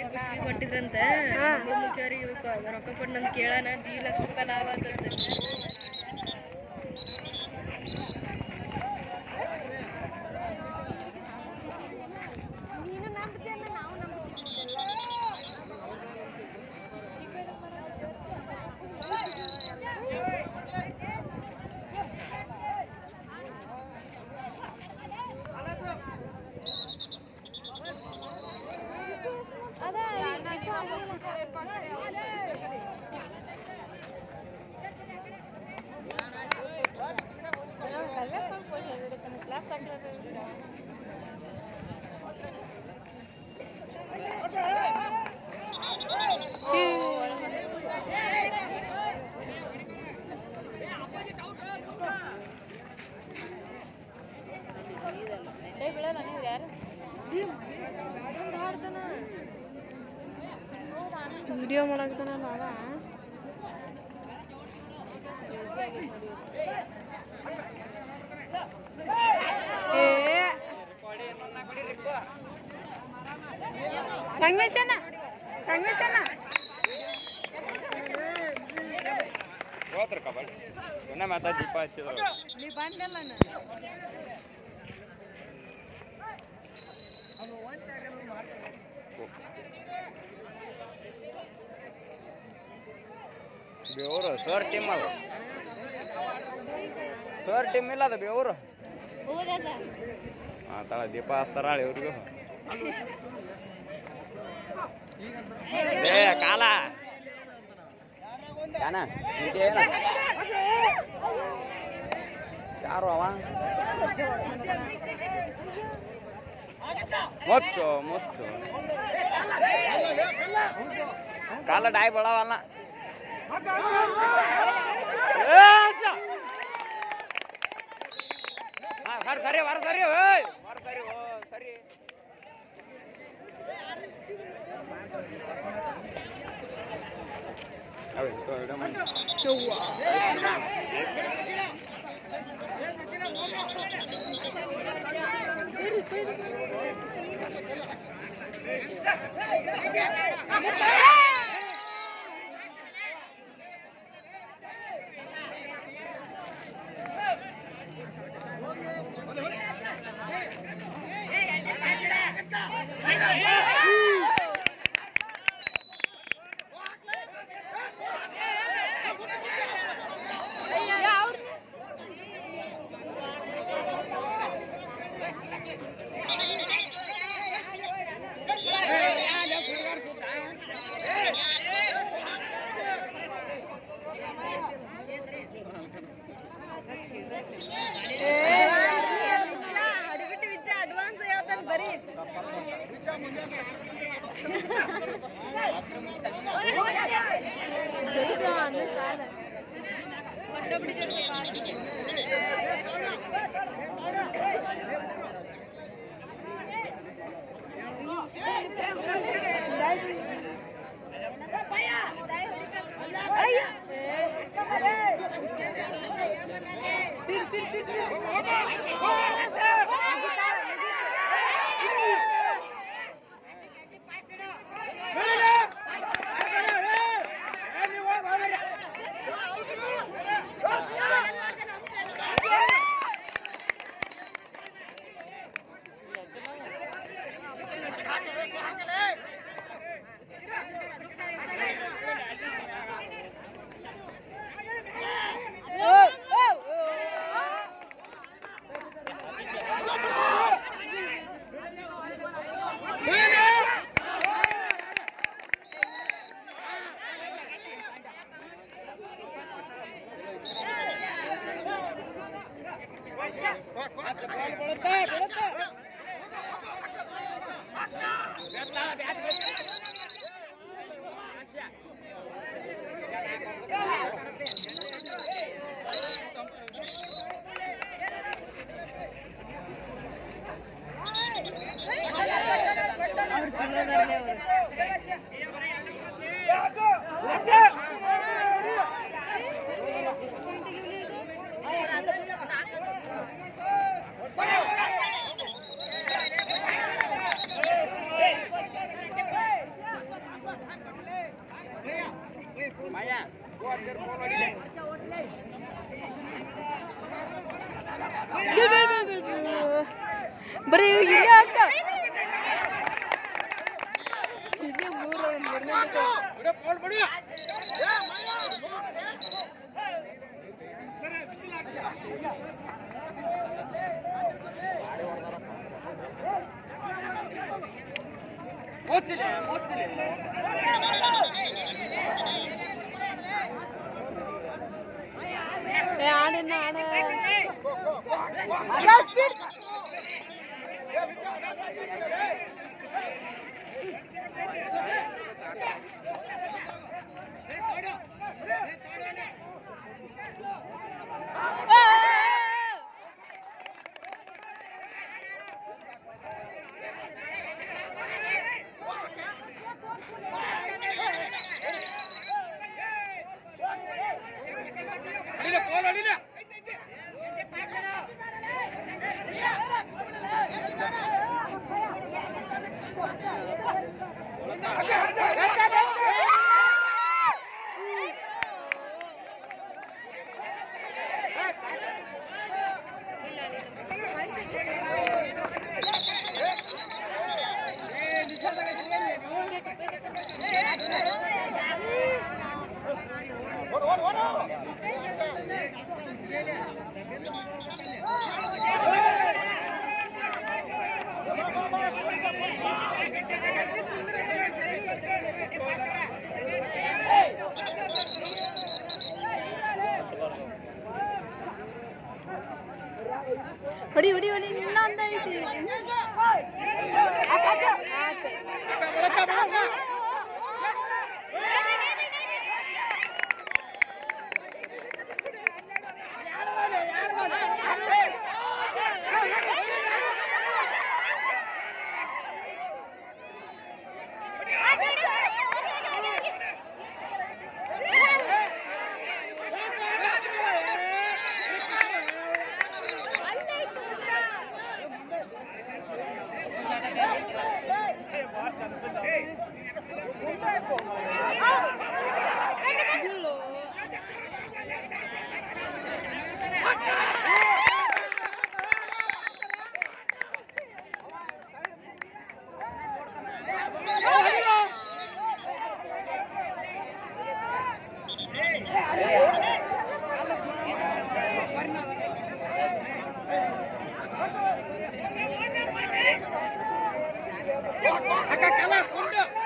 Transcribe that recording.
ಕುಸ್ಗಿ ಕೊಟ್ಟಿದ್ರಂತ ಮಗಳು ಮುಖ್ಯವ್ರಿಗೆ ರೊಕ್ಕ ಕೊಟ್ಟು ನಂದು ಕೇಳಾನ ದಿ ಲಕ್ಷ ರೂಪಾಯಿ ಲಾಭ ಆತಂತ ವಿಡಿಯೋ ಮಾಡಾಕತ್ತಾನಲ್ಲ ಅವ ಏ ಸಂಗಮೇಶನ ಸಂಗಮೇಶನ ಹೋತ್ರ ಕಬಡ್ಡಿ ಸುಮ್ಮನೆ ಮಾತಾ ದೀಪ ಹಚ್ಚಿದ್ರು ನೀ ಬಂದಲ್ಲ ಬೆವರು ಸರ್ ಟೀಮ್ ಅದು ಸರ್ ಟೀಮ್ ಇಲ್ಲ ಅದು ಬೆವರು ಹೌದಲ್ಲ ಹಾಂ ತಳ ದೀಪ ಹಚ್ತಾರ ಇವ್ರಿಗೂ ಏ ಕಾಲ ಯಾನ ಇಂಕೆ ಏನ ಯಾರು ಅವ ಮುಚ್ಚು ಮುಚ್ಚು ಕಾಲ ಡಾಯ್ ಬೆಳವಲ್ಲ ಸರಿ ಸರಿ ವರ ಸರಿ ಓಯ್ ವರ ಸರಿ ಓ ಸರಿ ಹೌದು ತೋ ಇಡ ಮನೆ ಅಡಿಬಿಟ್ಟು ವಿಚ್ಚ ಅಡ್ವಾನ್ಸ್ ಹೇಳ್ತಾನೆ ಬರೀ ಅನ್ನ ಕಾಲ फिर फिर फिर फिर bill bill bill bill bill ಬರೀ ಇಲ್ಲೇ ಅಕ್ಕ ಇಲ್ಲೇ ಮೂರು ಮೂರನೇ ಏ ಆಡಿನ ಆಡ ಸ್ಪೀಡ್ ಹೊಡಿ ಹೊಡಿ ಹೊಡಿ ಇನ್ನೊಂದು ಐತಿ ಆತು. ಬಿಲ್ಲು. ಅಕ್ಕ ಕಲ ಕುಂಡು